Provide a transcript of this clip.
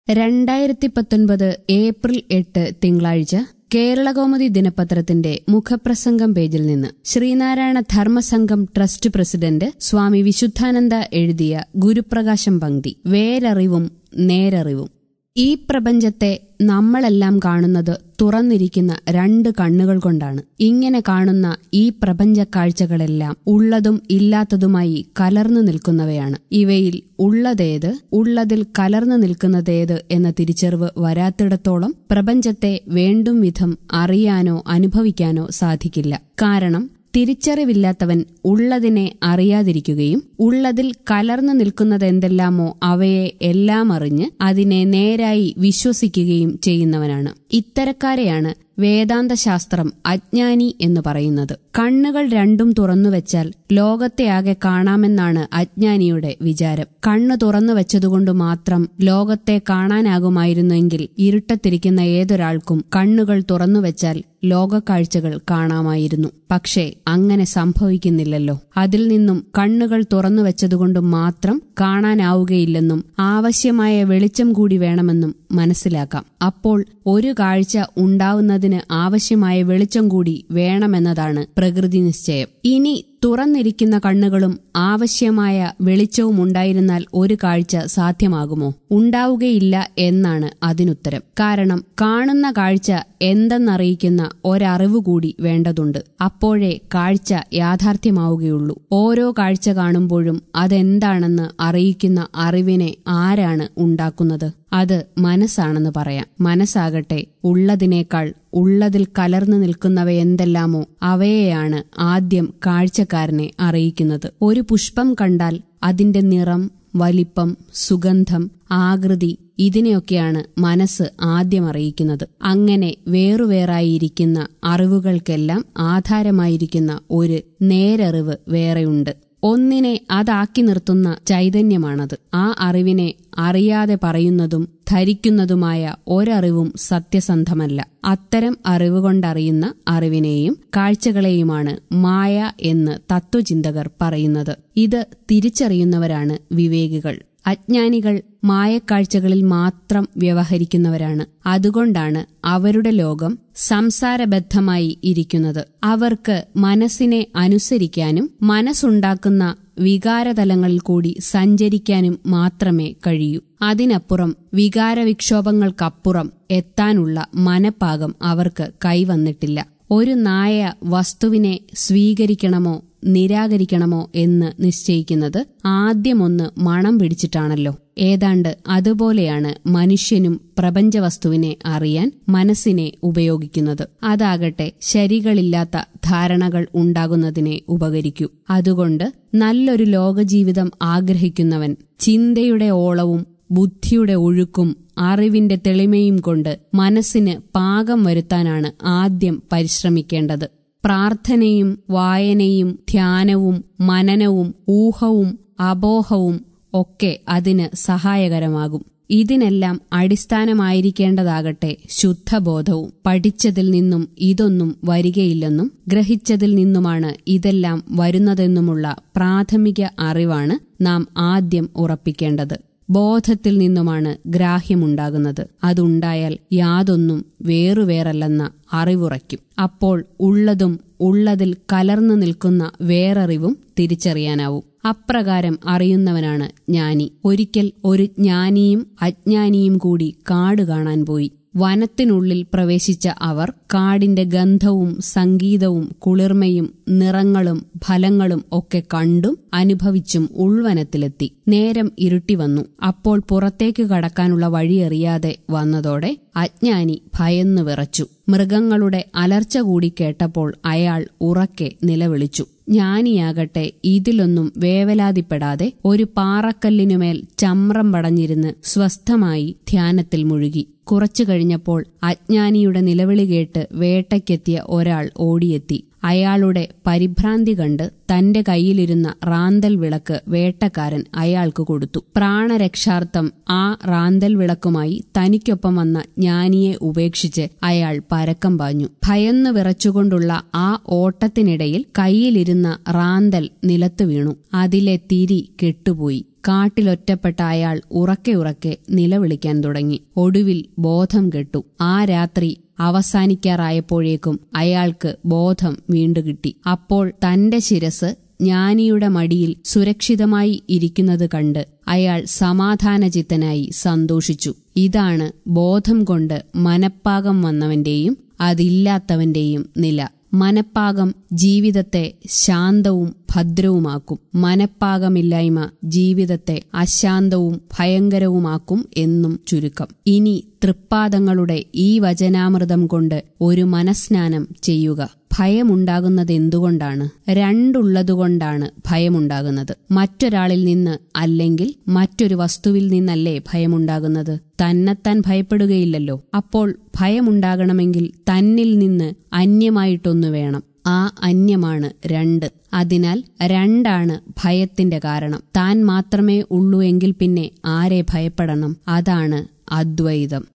രണ്ടായിരത്തി പത്തൊൻപത് ഏപ്രിൽ എട്ട് തിങ്കളാഴ്ച കേരളകൗമുദി ദിനപത്രത്തിന്റെ മുഖപ്രസംഗം പേജിൽ നിന്ന് ശ്രീനാരായണ ധർമ്മസംഘം ട്രസ്റ്റ് പ്രസിഡന്റ് സ്വാമി വിശുദ്ധാനന്ദ എഴുതിയ ഗുരുപ്രകാശം പങ്ക്തി വേരറിവും നേരറിവും ഈ പ്രപഞ്ചത്തെ നമ്മളെല്ലാം കാണുന്നത് തുറന്നിരിക്കുന്ന രണ്ട് കണ്ണുകൾ കൊണ്ടാണ് ഇങ്ങനെ കാണുന്ന ഈ പ്രപഞ്ച കാഴ്ചകളെല്ലാം ഉള്ളതും ഇല്ലാത്തതുമായി കലർന്നു നിൽക്കുന്നവയാണ് ഇവയിൽ ഉള്ളതേത് ഉള്ളതിൽ കലർന്നു നിൽക്കുന്നതേത് എന്ന തിരിച്ചറിവ് വരാത്തിടത്തോളം പ്രപഞ്ചത്തെ വേണ്ടും വിധം അറിയാനോ അനുഭവിക്കാനോ സാധിക്കില്ല കാരണം തിരിച്ചറിവില്ലാത്തവൻ ഉള്ളതിനെ അറിയാതിരിക്കുകയും ഉള്ളതിൽ കലർന്നു നിൽക്കുന്നതെന്തെല്ലാമോ അവയെ എല്ലാം അറിഞ്ഞ് അതിനെ നേരായി വിശ്വസിക്കുകയും ചെയ്യുന്നവനാണ് ഇത്തരക്കാരെയാണ് വേദാന്ത ശാസ്ത്രം അജ്ഞാനി എന്ന് പറയുന്നത് കണ്ണുകൾ രണ്ടും തുറന്നുവെച്ചാൽ ലോകത്തെ ആകെ കാണാമെന്നാണ് അജ്ഞാനിയുടെ വിചാരം കണ്ണു തുറന്നു വെച്ചതുകൊണ്ട് മാത്രം ലോകത്തെ കാണാനാകുമായിരുന്നെങ്കിൽ ഇരുട്ടത്തിരിക്കുന്ന ഏതൊരാൾക്കും കണ്ണുകൾ തുറന്നുവെച്ചാൽ ലോകക്കാഴ്ചകൾ കാണാമായിരുന്നു പക്ഷേ അങ്ങനെ സംഭവിക്കുന്നില്ലല്ലോ അതിൽ നിന്നും കണ്ണുകൾ തുറന്നു വെച്ചതുകൊണ്ട് മാത്രം കാണാനാവുകയില്ലെന്നും ആവശ്യമായ വെളിച്ചം കൂടി വേണമെന്നും മനസ്സിലാക്കാം അപ്പോൾ ഒരു കാഴ്ച ഉണ്ടാവുന്നതിന് ആവശ്യമായ വെളിച്ചം കൂടി വേണമെന്നതാണ് പ്രകൃതി നിശ്ചയം ഇനി തുറന്നിരിക്കുന്ന കണ്ണുകളും ആവശ്യമായ വെളിച്ചവും ഉണ്ടായിരുന്നാൽ ഒരു കാഴ്ച സാധ്യമാകുമോ ഉണ്ടാവുകയില്ല എന്നാണ് അതിനുത്തരം കാരണം കാണുന്ന കാഴ്ച എന്തെന്നറിയിക്കുന്ന ഒരറിവ് കൂടി വേണ്ടതുണ്ട് അപ്പോഴേ കാഴ്ച യാഥാർത്ഥ്യമാവുകയുള്ളൂ ഓരോ കാഴ്ച കാണുമ്പോഴും അതെന്താണെന്ന് അറിയിക്കുന്ന അറിവിനെ ആരാണ് ഉണ്ടാക്കുന്നത് അത് മനസ്സാണെന്ന് പറയാം മനസ്സാകട്ടെ ഉള്ളതിനേക്കാൾ ഉള്ളതിൽ കലർന്നു നിൽക്കുന്നവയെന്തെല്ലാമോ അവയെയാണ് ആദ്യം കാഴ്ചക്കാരനെ അറിയിക്കുന്നത് ഒരു പുഷ്പം കണ്ടാൽ അതിന്റെ നിറം വലിപ്പം സുഗന്ധം ആകൃതി ഇതിനെയൊക്കെയാണ് മനസ്സ് ആദ്യം അറിയിക്കുന്നത് അങ്ങനെ വേറുവേറായിരിക്കുന്ന അറിവുകൾക്കെല്ലാം ആധാരമായിരിക്കുന്ന ഒരു നേരറിവ് വേറെയുണ്ട് ഒന്നിനെ അതാക്കി നിർത്തുന്ന ചൈതന്യമാണത് ആ അറിവിനെ അറിയാതെ പറയുന്നതും ധരിക്കുന്നതുമായ ഒരറിവും സത്യസന്ധമല്ല അത്തരം അറിവുകൊണ്ടറിയുന്ന അറിവിനെയും കാഴ്ചകളെയുമാണ് മായ എന്ന് തത്വചിന്തകർ പറയുന്നത് ഇത് തിരിച്ചറിയുന്നവരാണ് വിവേകികൾ അജ്ഞാനികൾ മായക്കാഴ്ചകളിൽ മാത്രം വ്യവഹരിക്കുന്നവരാണ് അതുകൊണ്ടാണ് അവരുടെ ലോകം സംസാരബദ്ധമായി ഇരിക്കുന്നത് അവർക്ക് മനസ്സിനെ അനുസരിക്കാനും മനസ്സുണ്ടാക്കുന്ന വികാരതലങ്ങളിൽ കൂടി സഞ്ചരിക്കാനും മാത്രമേ കഴിയൂ അതിനപ്പുറം വികാരവിക്ഷോഭങ്ങൾക്കപ്പുറം എത്താനുള്ള മനപ്പാകം അവർക്ക് കൈവന്നിട്ടില്ല ഒരു നായ വസ്തുവിനെ സ്വീകരിക്കണമോ നിരാകരിക്കണമോ എന്ന് നിശ്ചയിക്കുന്നത് ആദ്യമൊന്ന് മണം പിടിച്ചിട്ടാണല്ലോ ഏതാണ്ട് അതുപോലെയാണ് മനുഷ്യനും പ്രപഞ്ചവസ്തുവിനെ അറിയാൻ മനസ്സിനെ ഉപയോഗിക്കുന്നത് അതാകട്ടെ ശരികളില്ലാത്ത ധാരണകൾ ഉണ്ടാകുന്നതിനെ ഉപകരിക്കൂ അതുകൊണ്ട് നല്ലൊരു ലോകജീവിതം ആഗ്രഹിക്കുന്നവൻ ചിന്തയുടെ ഓളവും ബുദ്ധിയുടെ ഒഴുക്കും അറിവിന്റെ തെളിമയും കൊണ്ട് മനസ്സിന് പാകം വരുത്താനാണ് ആദ്യം പരിശ്രമിക്കേണ്ടത് പ്രാർത്ഥനയും വായനയും ധ്യാനവും മനനവും ഊഹവും അബോഹവും ഒക്കെ അതിന് സഹായകരമാകും ഇതിനെല്ലാം അടിസ്ഥാനമായിരിക്കേണ്ടതാകട്ടെ ശുദ്ധബോധവും പഠിച്ചതിൽ നിന്നും ഇതൊന്നും വരികയില്ലെന്നും ഗ്രഹിച്ചതിൽ നിന്നുമാണ് ഇതെല്ലാം വരുന്നതെന്നുമുള്ള പ്രാഥമിക അറിവാണ് നാം ആദ്യം ഉറപ്പിക്കേണ്ടത് ബോധത്തിൽ നിന്നുമാണ് ഗ്രാഹ്യമുണ്ടാകുന്നത് അതുണ്ടായാൽ യാതൊന്നും വേറുവേറല്ലെന്ന അറിവുറയ്ക്കും അപ്പോൾ ഉള്ളതും ഉള്ളതിൽ കലർന്നു നിൽക്കുന്ന വേററിവും തിരിച്ചറിയാനാവും അപ്രകാരം അറിയുന്നവനാണ് ജ്ഞാനി ഒരിക്കൽ ഒരു ജ്ഞാനിയും അജ്ഞാനിയും കൂടി കാട് കാണാൻ പോയി വനത്തിനുള്ളിൽ പ്രവേശിച്ച അവർ കാടിന്റെ ഗന്ധവും സംഗീതവും കുളിർമയും നിറങ്ങളും ഫലങ്ങളും ഒക്കെ കണ്ടും അനുഭവിച്ചും ഉൾവനത്തിലെത്തി നേരം ഇരുട്ടി വന്നു അപ്പോൾ പുറത്തേക്ക് കടക്കാനുള്ള വഴിയറിയാതെ വന്നതോടെ അജ്ഞാനി ഭയന്നു വിറച്ചു മൃഗങ്ങളുടെ അലർച്ച കൂടി കേട്ടപ്പോൾ അയാൾ ഉറക്കെ നിലവിളിച്ചു ജ്ഞാനിയാകട്ടെ ഇതിലൊന്നും വേവലാതിപ്പെടാതെ ഒരു പാറക്കല്ലിനുമേൽ ചമ്രം പടഞ്ഞിരുന്ന് സ്വസ്ഥമായി ധ്യാനത്തിൽ മുഴുകി കുറച്ചു കഴിഞ്ഞപ്പോൾ അജ്ഞാനിയുടെ നിലവിളി കേട്ട് വേട്ടയ്ക്കെത്തിയ ഒരാൾ ഓടിയെത്തി അയാളുടെ പരിഭ്രാന്തി കണ്ട് തന്റെ കയ്യിലിരുന്ന റാന്തൽ വിളക്ക് വേട്ടക്കാരൻ അയാൾക്ക് കൊടുത്തു പ്രാണരക്ഷാർത്ഥം ആ റാന്തൽ വിളക്കുമായി തനിക്കൊപ്പം വന്ന ജ്ഞാനിയെ ഉപേക്ഷിച്ച് അയാൾ പരക്കം പാഞ്ഞു ഭയന്നു വിറച്ചുകൊണ്ടുള്ള ആ ഓട്ടത്തിനിടയിൽ കയ്യിലിരുന്ന റാന്തൽ നിലത്തു വീണു അതിലെ തിരി കെട്ടുപോയി കാട്ടിലൊറ്റപ്പെട്ട അയാൾ ഉറക്കെ ഉറക്കെ നിലവിളിക്കാൻ തുടങ്ങി ഒടുവിൽ ബോധം കെട്ടു ആ രാത്രി അവസാനിക്കാറായപ്പോഴേക്കും അയാൾക്ക് ബോധം വീണ്ടുകിട്ടി അപ്പോൾ തന്റെ ശിരസ് ജ്ഞാനിയുടെ മടിയിൽ സുരക്ഷിതമായി ഇരിക്കുന്നത് കണ്ട് അയാൾ സമാധാനചിത്തനായി സന്തോഷിച്ചു ഇതാണ് ബോധം കൊണ്ട് മനപ്പാകം വന്നവന്റെയും അതില്ലാത്തവന്റെയും നില മനപ്പാകം ജീവിതത്തെ ശാന്തവും ഭദ്രവുമാക്കും മനപ്പാകമില്ലായ്മ ജീവിതത്തെ അശാന്തവും ഭയങ്കരവുമാക്കും എന്നും ചുരുക്കം ഇനി തൃപ്പാദങ്ങളുടെ ഈ വചനാമൃതം കൊണ്ട് ഒരു മനസ്നാനം ചെയ്യുക ഭയമുണ്ടാകുന്നതെന്തുകൊണ്ടാണ് രണ്ടുള്ളതുകൊണ്ടാണ് ഭയമുണ്ടാകുന്നത് മറ്റൊരാളിൽ നിന്ന് അല്ലെങ്കിൽ മറ്റൊരു വസ്തുവിൽ നിന്നല്ലേ ഭയമുണ്ടാകുന്നത് തന്നെത്താൻ ഭയപ്പെടുകയില്ലല്ലോ അപ്പോൾ ഭയമുണ്ടാകണമെങ്കിൽ തന്നിൽ നിന്ന് അന്യമായിട്ടൊന്നു വേണം ആ അന്യമാണ് രണ്ട് അതിനാൽ രണ്ടാണ് ഭയത്തിന്റെ കാരണം താൻ മാത്രമേ ഉള്ളൂ എങ്കിൽ പിന്നെ ആരെ ഭയപ്പെടണം അതാണ് അദ്വൈതം